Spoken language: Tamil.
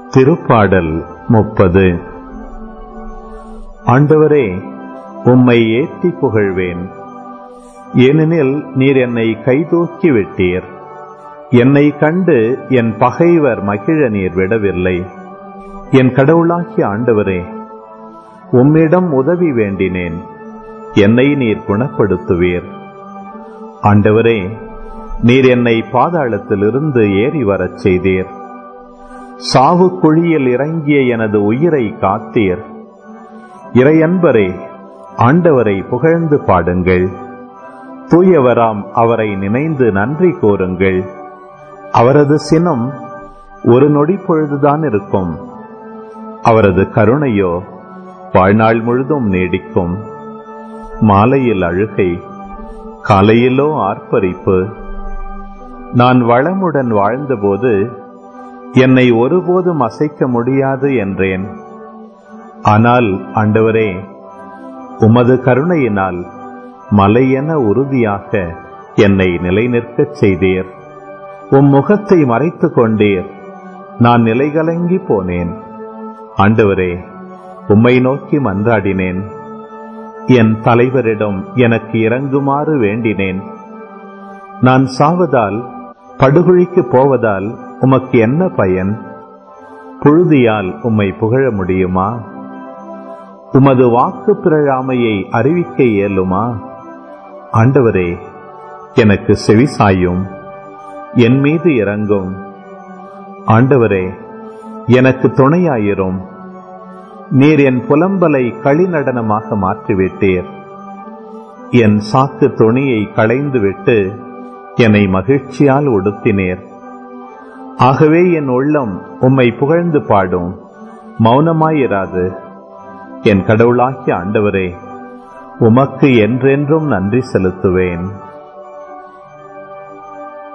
திருப்பாடல் முப்பது ஆண்டவரே உம்மை ஏத்தி புகழ்வேன் ஏனெனில் நீர் என்னை கைதூக்கி விட்டீர் என்னை கண்டு என் பகைவர் மகிழ நீர் விடவில்லை என் கடவுளாகிய ஆண்டவரே உம்மிடம் உதவி வேண்டினேன் என்னை நீர் குணப்படுத்துவீர் ஆண்டவரே நீர் என்னை பாதாளத்திலிருந்து ஏறி வரச் செய்தீர் சாவு குழியில் இறங்கிய எனது உயிரை காத்தீர் இறையன்பரே ஆண்டவரை புகழ்ந்து பாடுங்கள் தூயவராம் அவரை நினைந்து நன்றி கூறுங்கள் அவரது சினம் ஒரு நொடி பொழுதுதான் இருக்கும் அவரது கருணையோ வாழ்நாள் முழுதும் நீடிக்கும் மாலையில் அழுகை காலையிலோ ஆர்ப்பரிப்பு நான் வளமுடன் வாழ்ந்தபோது என்னை ஒருபோதும் அசைக்க முடியாது என்றேன் ஆனால் ஆண்டவரே உமது கருணையினால் மலையென உறுதியாக என்னை நிலைநிற்கச் செய்தீர் உம் முகத்தை மறைத்துக் கொண்டீர் நான் நிலைகலங்கி போனேன் ஆண்டவரே உம்மை நோக்கி மன்றாடினேன் என் தலைவரிடம் எனக்கு இறங்குமாறு வேண்டினேன் நான் சாவதால் படுகொழிக்கு போவதால் உமக்கு என்ன பயன் புழுதியால் உம்மை புகழ முடியுமா உமது வாக்கு பிறழாமையை அறிவிக்க இயலுமா ஆண்டவரே எனக்கு செவிசாயும் என் மீது இறங்கும் ஆண்டவரே எனக்கு துணையாயிரும் நீர் என் புலம்பலை களிநடனமாக மாற்றிவிட்டீர் என் சாக்கு துணியை களைந்துவிட்டு என்னை மகிழ்ச்சியால் உடுத்தினேர் ஆகவே என் உள்ளம் உம்மை புகழ்ந்து பாடும் மௌனமாயிராது என் கடவுளாகிய ஆண்டவரே உமக்கு என்றென்றும் நன்றி செலுத்துவேன்